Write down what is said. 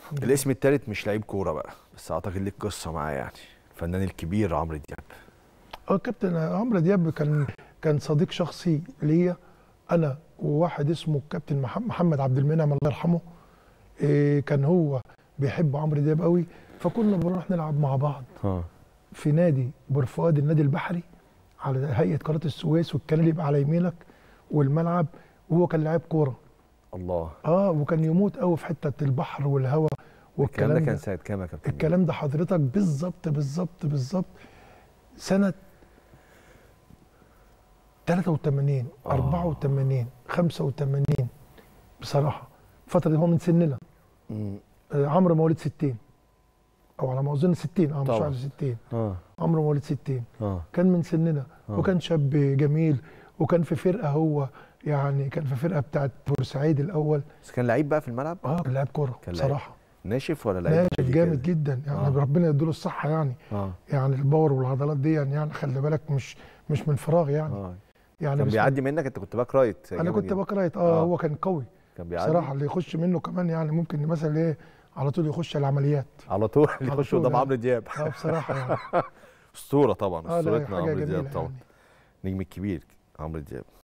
الحمد لله. الاسم الثالث مش لعيب كوره بقى بس اعتقد ليك قصه معاه يعني الفنان الكبير عمرو دياب اه كابتن عمرو دياب كان كان صديق شخصي ليا انا وواحد اسمه الكابتن مح- محمد عبد المنعم الله يرحمه إيه كان هو بيحب عمرو دياب قوي فكنا بنروح نلعب مع بعض اه في نادي بورفؤاد النادي البحري على هيئه قناه السويس والكنال اللي يبقى على يمينك والملعب وهو كان لاعب كوره الله اه وكان يموت قوي في حته البحر والهواء الكلام والكلام ده ده كان سنه كام يا كابتن الكلام ده حضرتك بالظبط بالظبط بالظبط سنة 83 آه. 84 85 بصراحة الفترة دي هو من سننا مم. آه، عمرو مواليد 60 أو على ما أظن 60 أه مش طبعا. عارف 60 اه عمرو مواليد 60 اه كان من سننا آه. وكان شاب جميل وكان في فرقة هو يعني كان في فرقة بتاعت بورسعيد الأول بس كان لعيب بقى في الملعب اه كان لاعب كورة كان لاعب. بصراحة ناشف ولا لعيب ناشف عادي جامد كده؟ جدا يعني آه. ربنا يديله الصحة يعني اه يعني الباور والعضلات دي يعني, يعني خلي بالك مش مش من فراغ يعني اه يعني كان بس- بيعدي منك انت كنت باك رايت انا جامد كنت جدا. باك رايت اه, آه. هو كان قوي كان بيعدي بصراحه اللي يخش منه كمان يعني ممكن مثلا ايه على طول يخش العمليات على طول اللي على يخش طول قدام يعني. عمرو دياب اه بصراحه يعني اسطوره طبعا اه لا اسطورتنا حاجه عمرو جميله دياب طبعا يعني نجم الكبير عمرو دياب